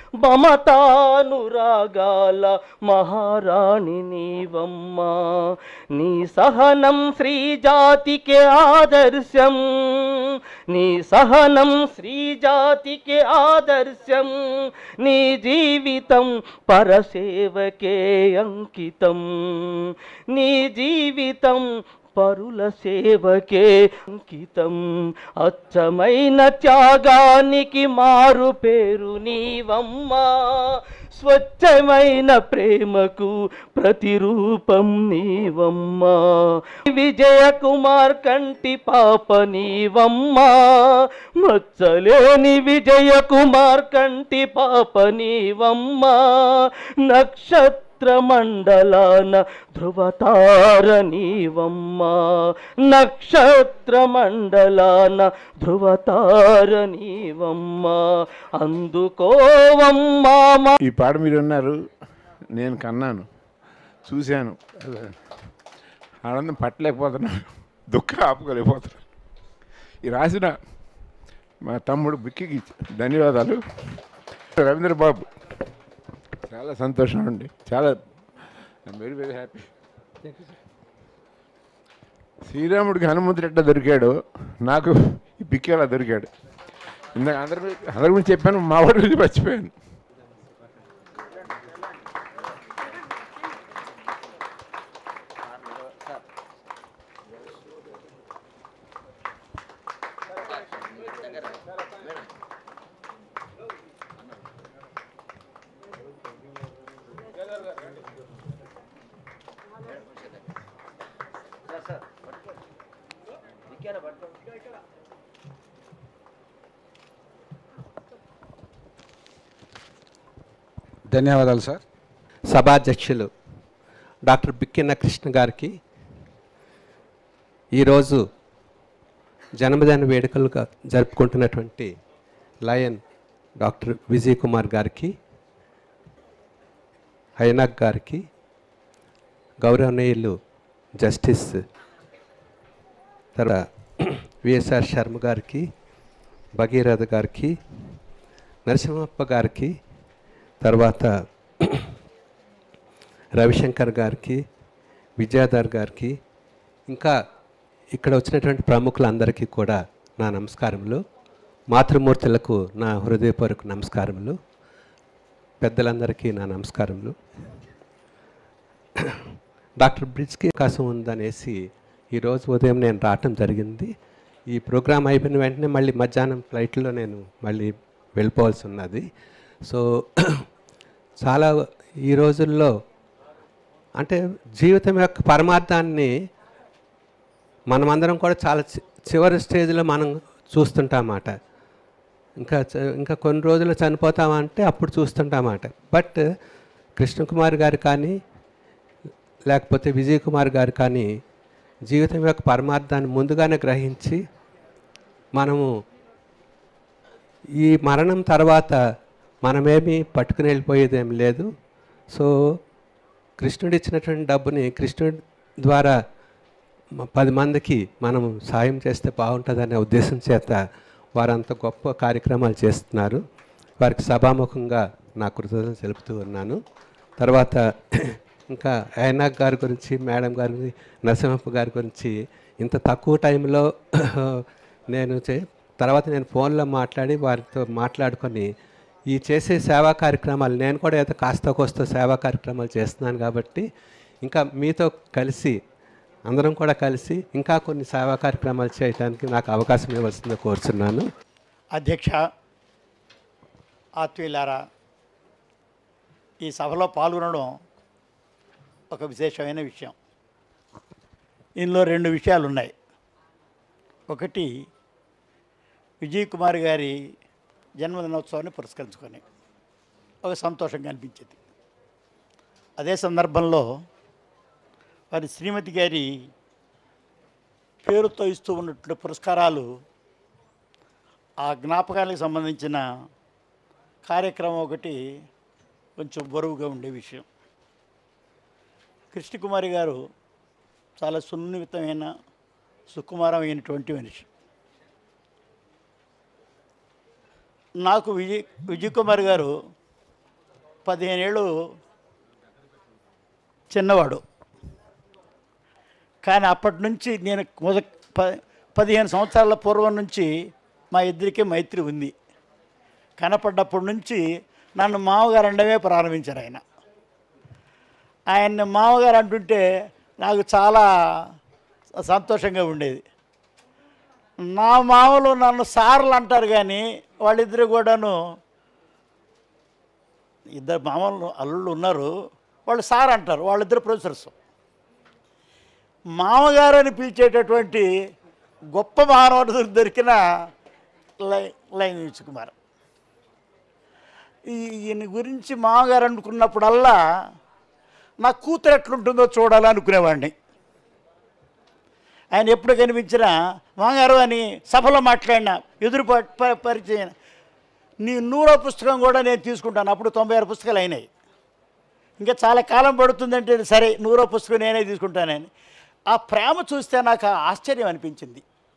మమతానురాగాల మహారాణి నీవమ్మా నీ సహనం శ్రీజాతికి ఆదర్శం నీ సహనం శ్రీజాతికి ఆదర్శం నీ జీవితం పరసేవకే అంకితం నీ జీవితం పరుల సేవకే అంకితం అచ్చమైన త్యాగానికి మారు పేరు నీవమ్మా స్వచ్ఛమైన ప్రేమకు ప్రతిరూపం నీవమ్మా విజయ కుమార్ కంటి పాప నీవమ్మా మచ్చలేని విజయ కుమార్ కంటి పాప నీవమ్మా నక్షత్ర మండలాన ధ్రువతార నీవమ్మా నక్షత్ర మండలాన ధ్రువతార నీవమ్మా అందుకోవమ్మా మా ఈ పాట మీరు ఉన్నారు నేను కన్నాను చూశాను ఆనందం పట్టలేకపోతున్నాను దుఃఖం ఆపుకోలేకపోతున్నాను ఈ రాసిన మా తమ్ముడు బిక్కికి ధన్యవాదాలు రవీంద్ర బాబు చాలా సంతోషం అండి చాలా వెరీ వెరీ హ్యాపీ శ్రీరాముడికి హనుమంతుడు ఎట్లా దొరికాడు నాకు ఈ బిక్కి అలా దొరికాడు ఇందాక అందరి గురించి- అందరి గురించి చెప్పాను మా వాడి గురించి మర్చిపోయాను ధన్యవాదాలు సార్ సభాధ్యక్షులు డాక్టర్ బిక్కిన కృష్ణ గారికి ఈరోజు జన్మదిన వేడుకలుగా జరుపుకుంటున్నటువంటి లయన్ డాక్టర్ విజయ్ కుమార్ గారికి హైనాక్ గారికి గౌరవనీయులు జస్టిస్ తర్వాత విఎస్ఆర్ శర్మ గారికి భగీరథ గారికి నరసింహప్ప గారికి తర్వాత రవిశంకర్ గారికి విద్యాధర్ గారికి ఇంకా ఇక్కడ వచ్చినటువంటి ప్రముఖులందరికీ కూడా నా నమస్కారములు మాతృమూర్తులకు నా హృదయపూర్వక నమస్కారములు పెద్దలందరికీ నా నమస్కారములు డాక్టర్ బ్రిడ్జ్కి అవకాశం ఉందనేసి ఈరోజు ఉదయం నేను రావటం జరిగింది ఈ ప్రోగ్రాం అయిపోయిన వెంటనే మళ్ళీ మధ్యాహ్నం ఫ్లైట్లో నేను మళ్ళీ వెళ్ళిపోవాల్సి ఉన్నది సో చాలా ఈ రోజుల్లో అంటే జీవితం యొక్క పరమార్థాన్ని మనమందరం కూడా చాలా చి- చివరి స్టేజ్లో మనం చూస్తుంటామాట ఇంకా చ- ఇంకా కొన్ని రోజులు చనిపోతామంటే అప్పుడు చూస్తుంటామాట బట్ కృష్ణకుమార్ గారు కానీ లేకపోతే విజయ్ కుమార్ గారు కానీ జీవితం యొక్క పరమార్థాన్ని ముందుగానే గ్రహించి మనము ఈ మరణం తర్వాత మనమేమి పట్టుకుని వెళ్ళిపోయేదేం లేదు సో కృష్ణుడు ఇచ్చినటువంటి డబ్బుని కృష్ణుడి ద్వారా మ- పది మందికి మనం సాయం చేస్తే బాగుంటుందనే ఉద్దేశం చేత వారంత గొప్ప కార్యక్రమాలు చేస్తున్నారు వారికి సభాముఖంగా నా కృతజ్ఞతలు తెలుపుతూ ఉన్నాను తర్వాత ఇంకా ఐనాక్ గారి గురించి మేడం గారి గురించి నరసింహప్ప గారి గురించి ఇంత తక్కువ టైంలో నేను చే తర్వాత నేను ఫోన్లో మాట్లాడి వారితో మాట్లాడుకొని ఈ చేసే సేవా కార్యక్రమాలు నేను కూడా ఏదో కాస్త కోస్త సేవా కార్యక్రమాలు చేస్తున్నాను కాబట్టి ఇంకా మీతో కలిసి అందరం కూడా కలిసి ఇంకా కొన్ని సేవా కార్యక్రమాలు చేయడానికి నాకు అవకాశం ఇవ్వాల్సిందిగా కోరుచున్నాను అధ్యక్ష ఆత్మీయులారా ఈ సభలో పాల్గొనడం ఒక విశేషమైన విషయం ఇందులో రెండు విషయాలు ఉన్నాయి ఒకటి విజయ్ కుమార్ గారి జన్మదినోత్సవాన్ని పురస్కరించుకొని ఒక సంతోషంగా అనిపించింది అదే సందర్భంలో వారి శ్రీమతి గారి పేరుతో ఇస్తూ ఉన్నటువంటి పురస్కారాలు ఆ జ్ఞాపకాలకు సంబంధించిన కార్యక్రమం ఒకటి కొంచెం బరువుగా ఉండే విషయం కృష్ణకుమారి గారు చాలా సున్నితమైన సుకుమారమైనటువంటి మనిషి నాకు విజయ్ విజయ్ కుమార్ గారు పదిహేనేళ్ళు చిన్నవాడు కానీ అప్పటి నుంచి నేను మొద ప పదిహేను సంవత్సరాల పూర్వం నుంచి మా ఇద్దరికీ మైత్రి ఉంది కనపడ్డప్పటి నుంచి నన్ను మామగారు అండమే ప్రారంభించారు ఆయన ఆయన్ని మామగారు అంటుంటే నాకు చాలా సంతోషంగా ఉండేది నా మామలు నన్ను సార్లు అంటారు కానీ వాళ్ళిద్దరు కూడాను ఇద్దరు మామూలు అల్లుళ్ళు ఉన్నారు వాళ్ళు సార్ అంటారు వాళ్ళిద్దరు ప్రొఫెసర్స్ మామగారు అని పిలిచేటటువంటి గొప్ప మహానవుడు దొరికిన లై లైన్ కుమార్ ఈ ఈయన గురించి మామగారు అనుకున్నప్పుడల్లా నా కూతురు ఎట్లుంటుందో చూడాలి అనుకునేవాడిని ఆయన ఎప్పుడు కనిపించినా మామగారు అని సభలో మాట్లాడినా ఎదురు ప- ప- పరిచయం నీ నూరో పుస్తకం కూడా నేను తీసుకుంటాను అప్పుడు తొంభై ఆరు పుస్తకాలు అయినాయి ఇంకా చాలా కాలం పడుతుందంటే సరే నూరో పుస్తకం నేనే తీసుకుంటానని ఆ ప్రేమ చూస్తే నాకు ఆశ్చర్యం అనిపించింది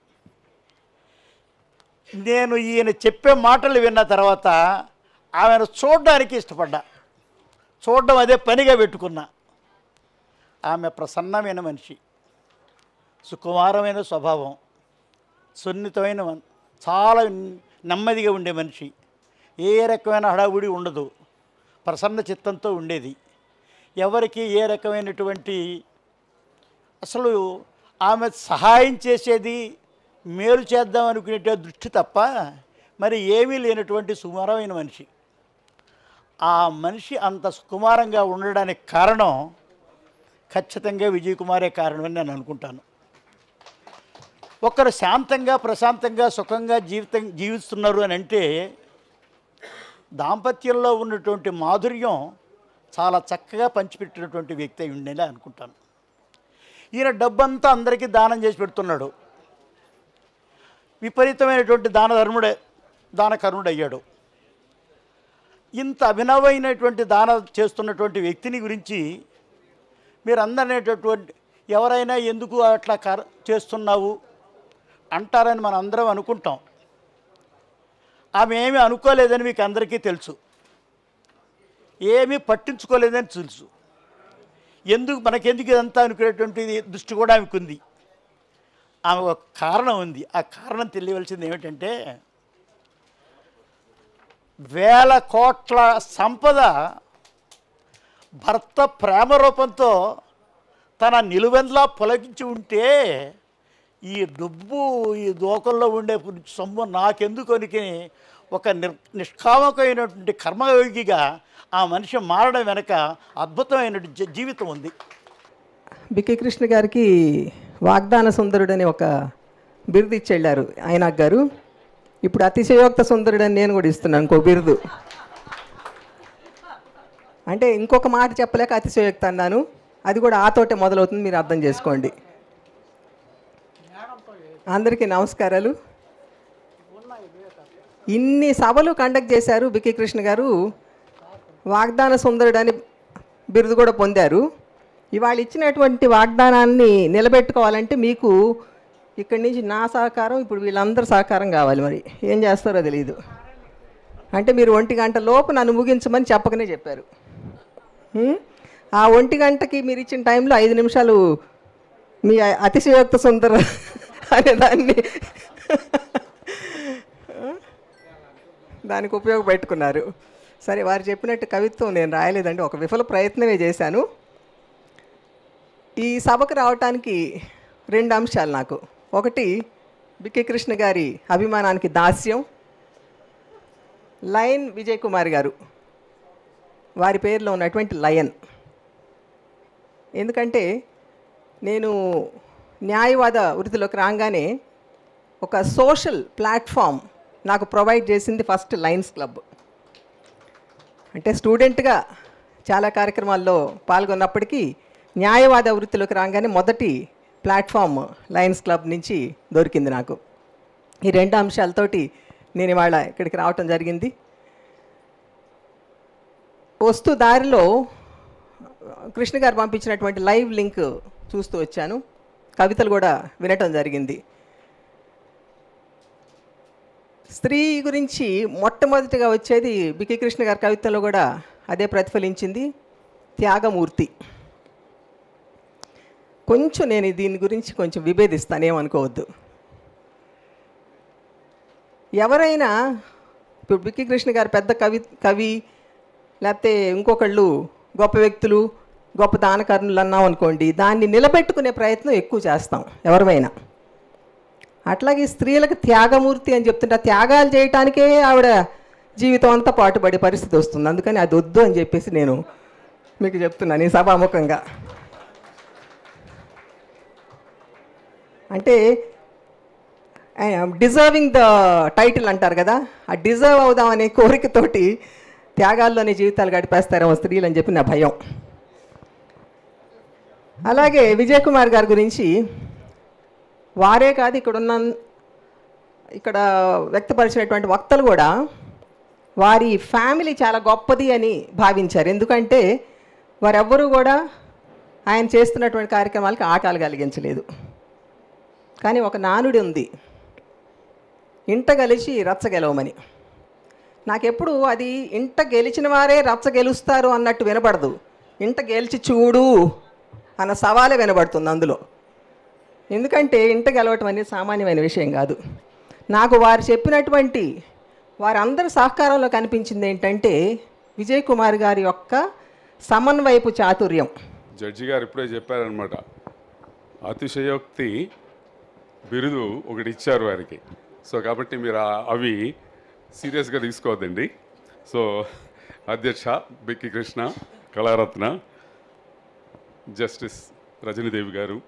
నేను ఈయన చెప్పే మాటలు విన్న తర్వాత ఆమెను చూడడానికి ఇష్టపడ్డా చూడడం అదే పనిగా పెట్టుకున్నా ఆమె ప్రసన్నమైన మనిషి సుకుమారమైన స్వభావం సున్నితమైన మన్- చాలా నెమ్మదిగా ఉండే మనిషి ఏ రకమైన హడావుడి ఉండదు ప్రసన్న చిత్తంతో ఉండేది ఎవరికి ఏ రకమైనటువంటి అసలు ఆమె సహాయం చేసేది మేలు చేద్దాం అనుకునే దృష్టి తప్ప మరి ఏమీ లేనటువంటి సుమారమైన మనిషి ఆ మనిషి అంత సుకుమారంగా ఉండడానికి కారణం ఖచ్చితంగా విజయ్ కుమారే కారణమని నేను అనుకుంటాను ఒకరు శాంతంగా ప్రశాంతంగా సుఖంగా జీవితం జీవిస్తున్నారు అని అంటే దాంపత్యంలో ఉన్నటువంటి మాధుర్యం చాలా చక్కగా పంచిపెట్టినటువంటి వ్యక్తి అయి ఉండేలా అనుకుంటాను ఈయన డబ్బంతా అందరికీ దానం చేసి పెడుతున్నాడు విపరీతమైనటువంటి దాన ధర్ముడే దాన కర్ణుడు అయ్యాడు ఇంత అభినవమైనటువంటి దాన చేస్తున్నటువంటి వ్యక్తిని గురించి మీరు అందరినేటటువంటి ఎవరైనా ఎందుకు అట్లా కర్ చేస్తున్నావు అంటారని మనం అందరం అనుకుంటాం ఆమె ఏమీ అనుకోలేదని మీకు అందరికీ తెలుసు ఏమీ పట్టించుకోలేదని తెలుసు ఎందుకు మనకెందుకు ఇదంతా అనుకునేటువంటి దృష్టి కూడా ఆమెకు ఉంది ఆమె ఒక కారణం ఉంది ఆ కారణం తెలియవలసింది ఏమిటంటే వేల కోట్ల సంపద భర్త ప్రేమ రూపంతో తన నిలువెందులా పొలగించి ఉంటే ఈ డబ్బు ఈ దోకల్లో ఉండే సొమ్ము నాకెందుకు అనికి ఒక నిర్ నిష్కామకమైనటువంటి కర్మయోగిగా ఆ మనిషి మారడం వెనక అద్భుతమైన జీ- జీవితం ఉంది బికే కృష్ణ గారికి వాగ్దాన సుందరుడు అని ఒక బిరుదు ఇచ్చి వెళ్ళారు ఆయన గారు ఇప్పుడు అతిశయోక్త సుందరుడు అని నేను కూడా ఇస్తున్నాను ఇంకో బిరుదు అంటే ఇంకొక మాట చెప్పలేక అతిశయోక్త అన్నాను అది కూడా ఆతోటే మొదలవుతుంది మీరు అర్థం చేసుకోండి అందరికీ నమస్కారాలు ఇన్ని సభలు కండక్ట్ చేశారు బికే కృష్ణ గారు వాగ్దాన సుందరుడు అని బిరుదు కూడా పొందారు ఇవాళ ఇచ్చినటువంటి వాగ్దానాన్ని నిలబెట్టుకోవాలంటే మీకు ఇక్కడి నుంచి నా సహకారం ఇప్పుడు వీళ్ళందరి సహకారం కావాలి మరి ఏం చేస్తారో తెలియదు అంటే మీరు ఒంటి గంట లోపు నన్ను ముగించమని చెప్పకనే చెప్పారు హ్మ్? ఆ ఒంటి గంటకి మీరు ఇచ్చిన టైంలో ఐదు నిమిషాలు మీ అతిశయోక్త సుందర అనే దాన్ని దానికి ఉపయోగపెట్టుకున్నారు సరే వారు చెప్పినట్టు కవిత్వం నేను రాయలేదండి ఒక విఫల ప్రయత్నమే చేశాను ఈ సభకు రావటానికి రెండు అంశాలు నాకు ఒకటి బికే కృష్ణ గారి అభిమానానికి దాస్యం లయన్ విజయ్ కుమార్ గారు వారి పేరులో ఉన్నటువంటి లయన్ ఎందుకంటే నేను న్యాయవాద వృత్తిలోకి రాగానే ఒక సోషల్ ప్లాట్ఫామ్ నాకు ప్రొవైడ్ చేసింది ఫస్ట్ లయన్స్ క్లబ్ అంటే స్టూడెంట్గా చాలా కార్యక్రమాల్లో పాల్గొన్నప్పటికీ న్యాయవాద వృత్తిలోకి రాగానే మొదటి ప్లాట్ఫామ్ లయన్స్ క్లబ్ నుంచి దొరికింది నాకు ఈ రెండు అంశాలతోటి నేను ఇవాళ ఇక్కడికి రావటం జరిగింది వస్తూ దారిలో కృష్ణ గారు పంపించినటువంటి లైవ్ లింక్ చూస్తూ వచ్చాను కవితలు కూడా వినటం జరిగింది స్త్రీ గురించి మొట్టమొదటిగా వచ్చేది బికి కృష్ణ గారి కవితలో కూడా అదే ప్రతిఫలించింది త్యాగమూర్తి కొంచెం నేను దీని గురించి కొంచెం విభేదిస్తానేమనుకోవద్దు ఎవరైనా ఇప్పుడు బిక్కి కృష్ణ గారు పెద్ద కవి కవి లేకపోతే ఇంకొకళ్ళు గొప్ప వ్యక్తులు గొప్ప దానకర్ణులు అన్నాం అనుకోండి దాన్ని నిలబెట్టుకునే ప్రయత్నం ఎక్కువ చేస్తాం ఎవరిమైనా అట్లాగే స్త్రీలకు త్యాగమూర్తి అని చెప్తుంటే ఆ త్యాగాలు చేయటానికే ఆవిడ జీవితం అంతా పాటుపడే పరిస్థితి వస్తుంది అందుకని అది వద్దు అని చెప్పేసి నేను మీకు చెప్తున్నాను ఈ సభాముఖంగా అంటే డిజర్వింగ్ ద టైటిల్ అంటారు కదా ఆ డిజర్వ్ అవుదామనే కోరికతోటి త్యాగాల్లోనే జీవితాలు గడిపేస్తారేమో స్త్రీలు అని చెప్పి నా భయం అలాగే విజయ్ కుమార్ గారి గురించి వారే కాదు ఇక్కడ ఉన్న ఇక్కడ వ్యక్తపరిచినటువంటి వక్తలు కూడా వారి ఫ్యామిలీ చాలా గొప్పది అని భావించారు ఎందుకంటే వారెవ్వరూ కూడా ఆయన చేస్తున్నటువంటి కార్యక్రమాలకి ఆటలు కలిగించలేదు కానీ ఒక నానుడి ఉంది ఇంట గెలిచి రచ్చ గెలవమని నాకెప్పుడు అది ఇంట గెలిచిన వారే రచ్చ గెలుస్తారు అన్నట్టు వినపడదు ఇంట గెలిచి చూడు అన్న సవాలే వినబడుతుంది అందులో ఎందుకంటే ఇంట గెలవటం అనేది సామాన్యమైన విషయం కాదు నాకు వారు చెప్పినటువంటి వారందరి సహకారంలో కనిపించింది ఏంటంటే విజయ్ కుమార్ గారి యొక్క సమన్వయపు చాతుర్యం జడ్జి గారు ఇప్పుడే చెప్పారనమాట అతిశయోక్తి బిరుదు ఒకటి ఇచ్చారు వారికి సో కాబట్టి మీరు ఆ- అవి సీరియస్గా తీసుకోవద్దండి సో అధ్యక్ష బిక్కి కృష్ణ కళారత్న జస్టిస్ రజనీదేవి గారు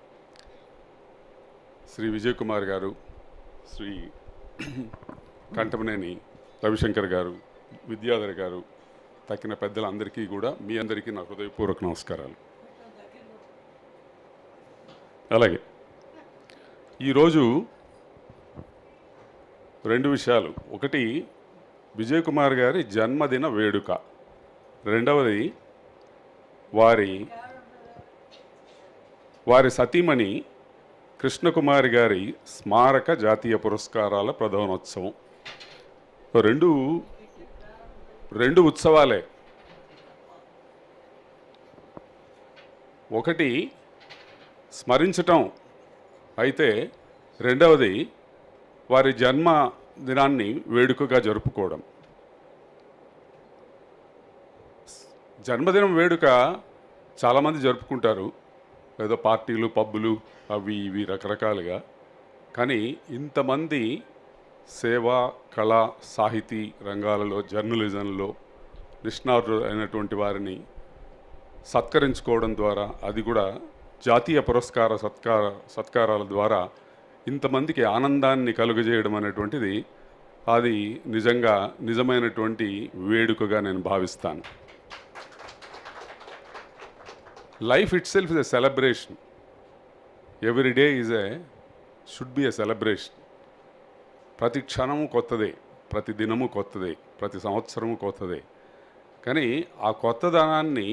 శ్రీ విజయ్ కుమార్ గారు శ్రీ కంఠమనేని రవిశంకర్ గారు విద్యాధర్ గారు తక్కిన పెద్దలందరికీ కూడా మీ అందరికీ నా హృదయపూర్వక నమస్కారాలు అలాగే ఈరోజు రెండు విషయాలు ఒకటి విజయ్ కుమార్ గారి జన్మదిన వేడుక రెండవది వారి వారి సతీమణి కృష్ణకుమారి గారి స్మారక జాతీయ పురస్కారాల ప్రధానోత్సవం రెండు రెండు ఉత్సవాలే ఒకటి స్మరించటం అయితే రెండవది వారి జన్మ దినాన్ని వేడుకగా జరుపుకోవడం జన్మదినం వేడుక చాలామంది జరుపుకుంటారు ఏదో పార్టీలు పబ్బులు అవి ఇవి రకరకాలుగా కానీ ఇంతమంది సేవ కళ సాహితీ రంగాలలో జర్నలిజంలో నిష్ణాతులు అయినటువంటి వారిని సత్కరించుకోవడం ద్వారా అది కూడా జాతీయ పురస్కార సత్కార సత్కారాల ద్వారా ఇంతమందికి ఆనందాన్ని కలుగజేయడం అనేటువంటిది అది నిజంగా నిజమైనటువంటి వేడుకగా నేను భావిస్తాను life itself is a celebration every day is a should be a celebration ప్రతి క్షణము కొత్తదే ప్రతి దినము కొత్తదే ప్రతి సంవత్సరము కొత్తదే కానీ ఆ కొత్తదనాన్ని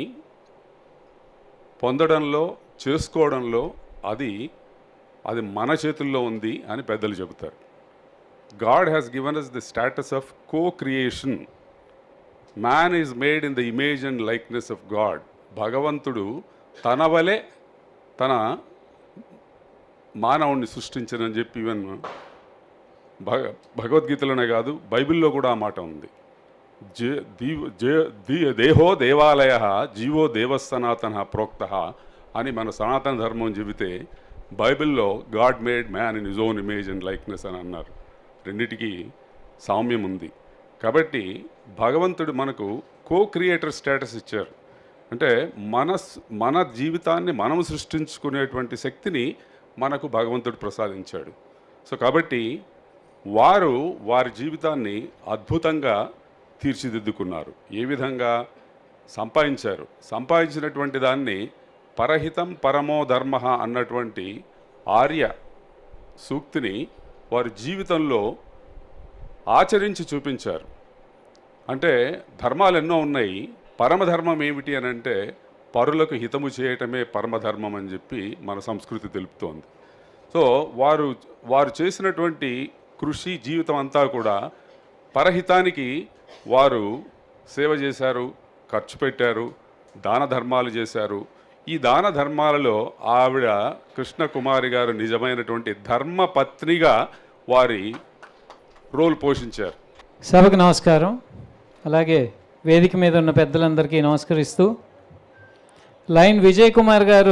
పొందడంలో చేసుకోవడంలో అది అది మన చేతుల్లో ఉంది అని పెద్దలు చెబుతారు God has given us the status of co creation man is made in the image and likeness of God భగవంతుడు తన వలె తన మానవుణ్ణి సృష్టించనని చెప్పి ఈవెన్ భగ భగవద్గీతలోనే కాదు బైబిల్లో కూడా ఆ మాట ఉంది జే దీవ జే దీ దేహో దేవాలయ జీవో దేవసనాతన ప్రోక్త అని మన సనాతన ధర్మం చెబితే బైబిల్లో God made man in his own image and likeness అని అన్నారు రెండిటికి సామ్యం ఉంది కాబట్టి భగవంతుడు మనకు కో క్రియేటర్ స్టేటస్ ఇచ్చారు అంటే మన స్- మన జీవితాన్ని మనం సృష్టించుకునేటువంటి శక్తిని మనకు భగవంతుడు ప్రసాదించాడు సో కాబట్టి వారు వారి జీవితాన్ని అద్భుతంగా తీర్చిదిద్దుకున్నారు ఏ విధంగా సంపాదించారు సంపాదించినటువంటి దాన్ని పరహితం పరమో ధర్మ అన్నటువంటి ఆర్య సూక్తిని వారి జీవితంలో ఆచరించి చూపించారు అంటే ధర్మాలు ఎన్నో ఉన్నాయి పరమధర్మం ఏమిటి అని అంటే పరులకు హితము చేయటమే పరమధర్మం అని చెప్పి మన సంస్కృతి తెలుపుతోంది సో వారు వారు చేసినటువంటి కృషి జీవితం అంతా కూడా పరహితానికి వారు సేవ చేశారు ఖర్చు పెట్టారు దాన ధర్మాలు చేశారు ఈ దాన ధర్మాలలో ఆవిడ కృష్ణకుమారి గారు నిజమైనటువంటి ధర్మపత్నిగా వారి రోల్ పోషించారు సభకు నమస్కారం అలాగే వేదిక మీద ఉన్న పెద్దలందరికీ నమస్కరిస్తూ లైన్ విజయ్ కుమార్ గారు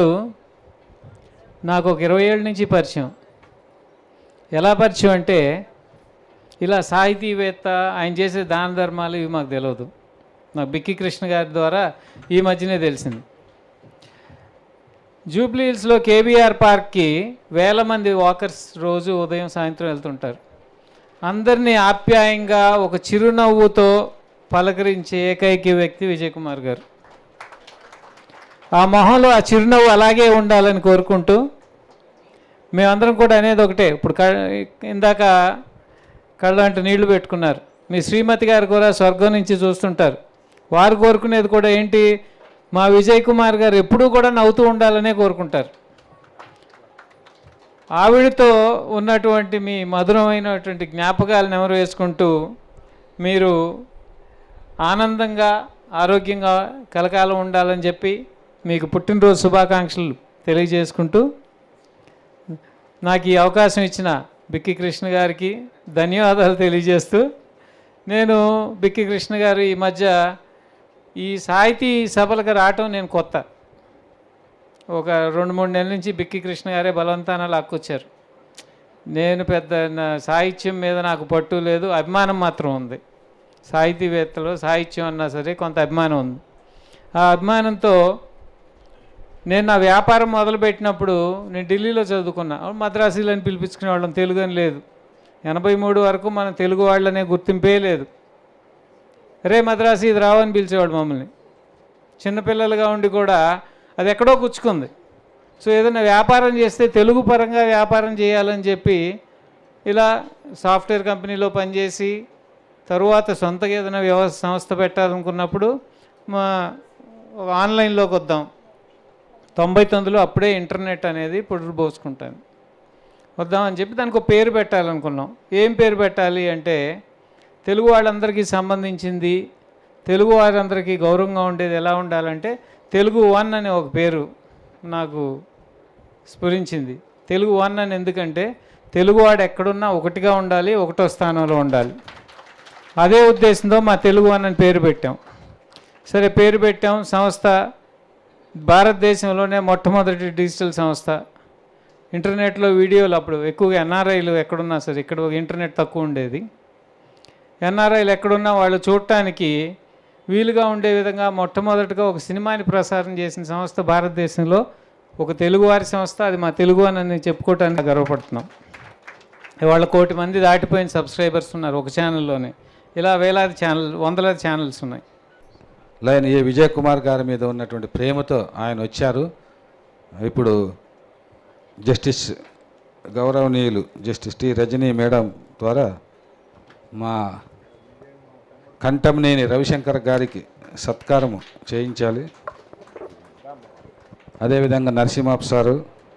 నాకు ఒక ఇరవై ఏళ్ళ నుంచి పరిచయం ఎలా పరిచయం అంటే ఇలా సాహితీవేత్త ఆయన చేసే దాన ధర్మాలు ఇవి మాకు తెలియదు నాకు బిక్కి కృష్ణ గారి ద్వారా ఈ మధ్యనే తెలిసింది జూబ్లీ హిల్స్లో కేబీఆర్ పార్క్కి వేల మంది వాకర్స్ రోజు ఉదయం సాయంత్రం వెళ్తుంటారు అందరినీ ఆప్యాయంగా ఒక చిరునవ్వుతో పలకరించే ఏకైక వ్యక్తి విజయ్ కుమార్ గారు ఆ మొహంలో ఆ చిరునవ్వు అలాగే ఉండాలని కోరుకుంటూ మేమందరం కూడా అనేది ఒకటే ఇప్పుడు క ఇందాక కళ్ళంట నీళ్లు పెట్టుకున్నారు మీ శ్రీమతి గారు కూడా స్వర్గం నుంచి చూస్తుంటారు వారు కోరుకునేది కూడా ఏంటి మా విజయ్ కుమార్ గారు ఎప్పుడూ కూడా నవ్వుతూ ఉండాలనే కోరుకుంటారు ఆవిడతో ఉన్నటువంటి మీ మధురమైనటువంటి జ్ఞాపకాలను నెమరు వేసుకుంటూ మీరు ఆనందంగా ఆరోగ్యంగా కలకాలం ఉండాలని చెప్పి మీకు పుట్టినరోజు శుభాకాంక్షలు తెలియజేసుకుంటూ నాకు ఈ అవకాశం ఇచ్చిన బిక్కి కృష్ణ గారికి ధన్యవాదాలు తెలియజేస్తూ నేను బిక్కి కృష్ణ గారు ఈ మధ్య ఈ సాహితీ సభలకు రావటం నేను కొత్త ఒక రెండు మూడు నెలల నుంచి బిక్కి కృష్ణ గారే బలవంతాన లాక్కొచ్చారు నేను పెద్ద నా సాహిత్యం మీద నాకు పట్టు లేదు అభిమానం మాత్రం ఉంది సాహితీవేత్తలు సాహిత్యం అన్నా సరే కొంత అభిమానం ఉంది ఆ అభిమానంతో నేను నా వ్యాపారం మొదలుపెట్టినప్పుడు నేను ఢిల్లీలో చదువుకున్నా అప్పుడు మద్రాసీలని పిలిపించుకునే వాళ్ళం తెలుగు అని లేదు ఎనభై మూడు వరకు మనం తెలుగు వాళ్ళనే గుర్తింపే లేదు రే మద్రాసు ఇది రావని పిలిచేవాడు మమ్మల్ని చిన్నపిల్లలుగా ఉండి కూడా అది ఎక్కడో గుచ్చుకుంది సో ఏదైనా వ్యాపారం చేస్తే తెలుగు పరంగా వ్యాపారం చేయాలని చెప్పి ఇలా సాఫ్ట్వేర్ కంపెనీలో పనిచేసి తరువాత సొంతగా ఏదైనా వ్యవస్థ సంస్థ పెట్టాలనుకున్నప్పుడు మా ఆన్లైన్లోకి వద్దాం తొంభై తొమ్మిదిలో అప్పుడే ఇంటర్నెట్ అనేది పుడురు పోసుకుంటాను వద్దామని చెప్పి దానికి ఒక పేరు పెట్టాలనుకున్నాం ఏం పేరు పెట్టాలి అంటే తెలుగు వాళ్ళందరికీ సంబంధించింది తెలుగు వారందరికీ గౌరవంగా ఉండేది ఎలా ఉండాలంటే తెలుగు వన్ అనే ఒక పేరు నాకు స్ఫురించింది తెలుగు వన్ అని ఎందుకంటే తెలుగువాడు ఎక్కడున్నా ఒకటిగా ఉండాలి ఒకటో స్థానంలో ఉండాలి అదే ఉద్దేశంతో మా తెలుగు వన్ అని పేరు పెట్టాం సరే పేరు పెట్టాం సంస్థ భారతదేశంలోనే మొట్టమొదటి డిజిటల్ సంస్థ ఇంటర్నెట్లో వీడియోలు అప్పుడు ఎక్కువగా ఎన్ఆర్ఐలు ఎక్కడున్నా సరే ఇక్కడ ఇంటర్నెట్ తక్కువ ఉండేది ఎన్ఆర్ఐలు ఎక్కడున్నా వాళ్ళు చూడటానికి వీలుగా ఉండే విధంగా మొట్టమొదటిగా ఒక సినిమాని ప్రసారం చేసిన సంస్థ భారతదేశంలో ఒక తెలుగువారి సంస్థ అది మా తెలుగు అని చెప్పుకోవటానికి గర్వపడుతున్నాం ఇవాళ కోటి మంది దాటిపోయిన సబ్స్క్రైబర్స్ ఉన్నారు ఒక ఛానల్లోనే ఇలా వేలాది ఛానల్ వందలాది ఛానల్స్ ఉన్నాయి లైన్ ఏ విజయ్ కుమార్ గారి మీద ఉన్నటువంటి ప్రేమతో ఆయన వచ్చారు ఇప్పుడు జస్టిస్ గౌరవనీయులు జస్టిస్ టి రజనీ మేడం ద్వారా మా కంఠంనేని రవిశంకర్ గారికి సత్కారము చేయించాలి అదేవిధంగా నరసింహాప్ సారు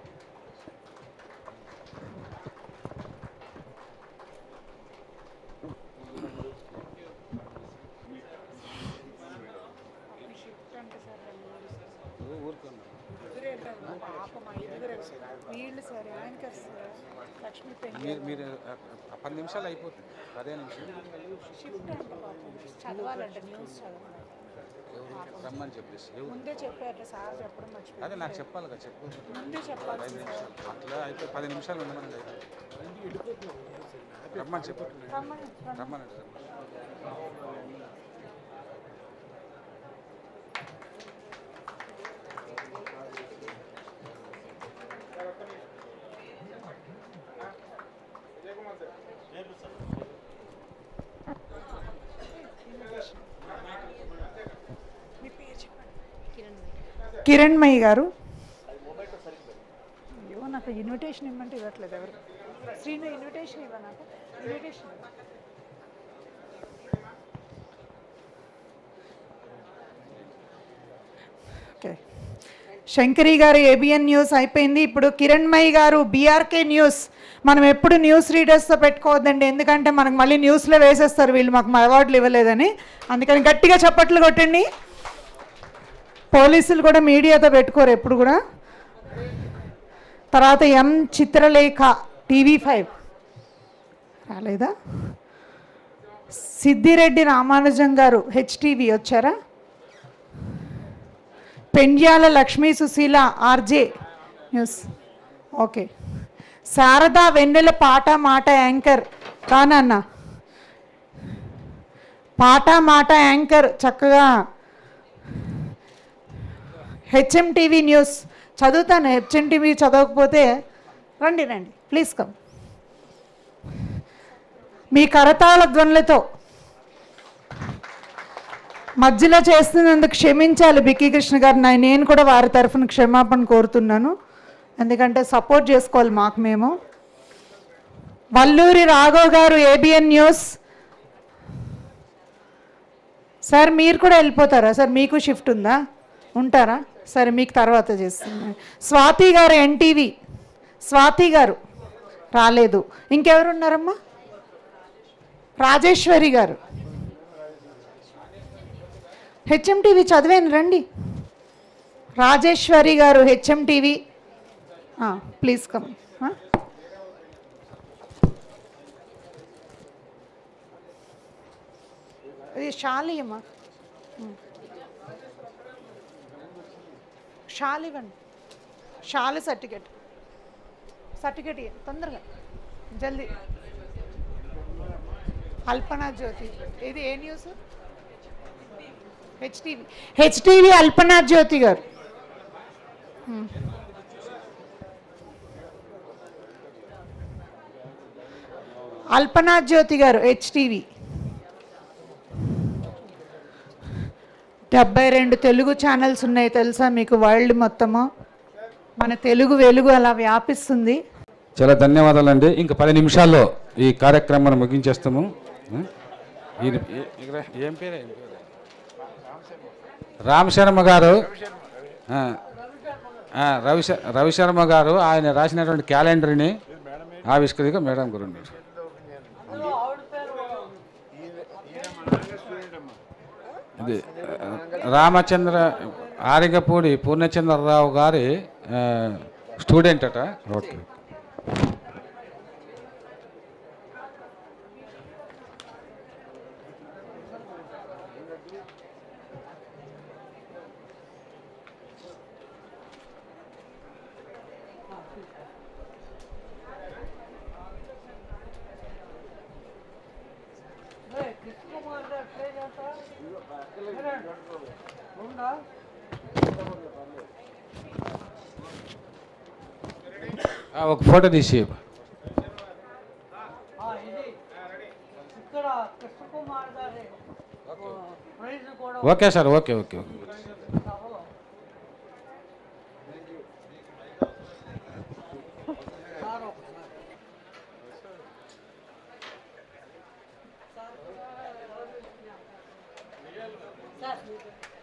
మీరు మీరు పది నిమిషాలు అయిపోతుంది పదే నిమిషం చదవాలంట న్యూస్ చదవాలి రమ్మని చెప్పేసి ఎవరు? ముందే చెప్పారు సార్ చెప్పడం మర్చిపోయారు అదే నాకు చెప్పాలి కదా చెప్పు ముందే చెప్పాలి ఐదు నిమిషాలు అట్లా అయితే పది నిమిషాలు ఉండమని రమ్మని చెప్పు రమ్మని రమ్మని కిరణ్మయి గారు అయ్యో నాకు ఇన్విటేషన్ ఇవ్వమంటే ఇవ్వట్లేదు ఎవరు శ్రీను ఇన్విటేషన్ ఇవ్వ నాకు ఇన్విటేషన్ ఇవ్వ. ఓకే శంకరి గారు ఏబిఎన్ న్యూస్ అయిపోయింది ఇప్పుడు కిరణ్మయి గారు బీఆర్కే న్యూస్ మనం ఎప్పుడు న్యూస్ రీడర్స్తో పెట్టుకోవద్దండి ఎందుకంటే మనకు మళ్ళీ న్యూస్లో వేసేస్తారు వీళ్ళు మాకు మా అవార్డులు ఇవ్వలేదని అందుకని గట్టిగా చప్పట్లు కొట్టండి పోలీసులు కూడా మీడియాతో పెట్టుకోరు ఎప్పుడు కూడా తర్వాత ఎం చిత్రలేఖ టీవీ ఫైవ్ రాలేదా సిద్దిరెడ్డి రామానుజం గారు హెచ్టీవీ వచ్చారా Pendyala Lakshmi Susheela RJ news okay Sharada Vennela పాట మాట యాంకర్ కానన్న పాట మాట యాంకర్ చక్కగా హెచ్ఎం టీవీ న్యూస్ చదువుతాను హెచ్ఎం టీవీ చదవకపోతే రండి రండి ప్లీజ్ కమ్ మీ కరతాళ ధ్వనులతో మధ్యలో చేస్తున్నందుకు క్షమించాలి బిక్కీ కృష్ణ గారు నా- నేను కూడా వారి తరఫున క్షమాపణ కోరుతున్నాను ఎందుకంటే సపోర్ట్ చేసుకోవాలి మాకు మేము వల్లూరి రాఘవ్ గారు ఏబిఎన్ న్యూస్ సార్ మీరు కూడా వెళ్ళిపోతారా సార్ మీకు షిఫ్ట్ ఉందా ఉంటారా సరే మీకు తర్వాత చేస్తున్నాను స్వాతి గారు ఎన్టీవీ స్వాతి గారు రాలేదు ఇంకెవరు ఉన్నారమ్మా రాజేశ్వరి గారు హెచ్ఎం టీవీ చదివాను రండి రాజేశ్వరి గారు హెచ్ఎం టీవీ ప్లీజ్ కమ్ ఇది షాలి అమ్మా షాల్ ఇవ్వండి షాల్ సర్టిఫికెట్ సర్టిఫికెట్ ఇవ్వండి తొందరగా జల్దీ అల్పనా జ్యోతి ఇది ఏ news HTV HTV Alpana Jyothi garu హ్మ్. అల్పనా జ్యోతి గారు హెచ్టీవీ డెబ్బై రెండు తెలుగు ఛానల్స్ ఉన్నాయి తెలుసా మీకు వరల్డ్ మొత్తము మన తెలుగు వెలుగు అలా వ్యాపిస్తుంది చాలా ధన్యవాదాలండి ఇంకా పది నిమిషాల్లో ఈ కార్యక్రమాన్ని ముగించేస్తాము ఆ? ఈయన ఏ- ఇక్కడ ఏం పేరు ఏం పేరు రామ్ శర్మ గారు ఆ, ఆ, రవి శ- రవి శర్మ గారు ఆయన రాసినటువంటి క్యాలెండర్ని ఆవిష్కరిక మేడం గారు ఉన్నారు ఇది ఆ, రామచంద్ర ఆరిగపూడి పూర్ణచంద్రరావు గారి ఆ, స్టూడెంట్ అట ఓకే ఆ, ఒక ఫోటో తీసి okay sir okay okay okay sir